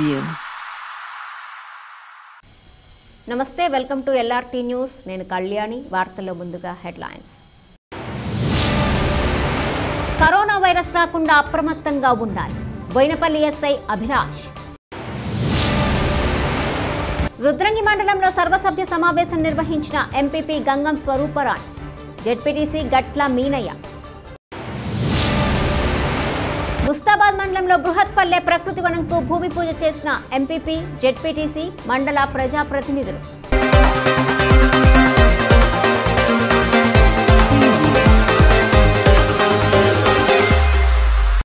you. నమస్తే welcome to LRT news నేను కళ్యాణి వార్తల్లో ముందుగా హెడ్లైన్స్ కరోనా వైరస్ రాకుండా అప్రమత్తంగా ఉండాలి బోయినపల్లి ఎస్ఐ అభిలాష్ రుద్రంగి మండలంలో సర్వసభ్య సమావేశం నిర్వహించిన ఎంపీపీ గంగం స్వరూపరాణ్ జెడ్పీటీసీ గట్ల మీనయ్య ముస్తాబాద్ మండలంలో బృహత్పల్లె ప్రకృతి వనంకు భూమి పూజ చేసిన ఎంపీపీ జెడ్పీటీసీ మండల ప్రజాప్రతినిధులు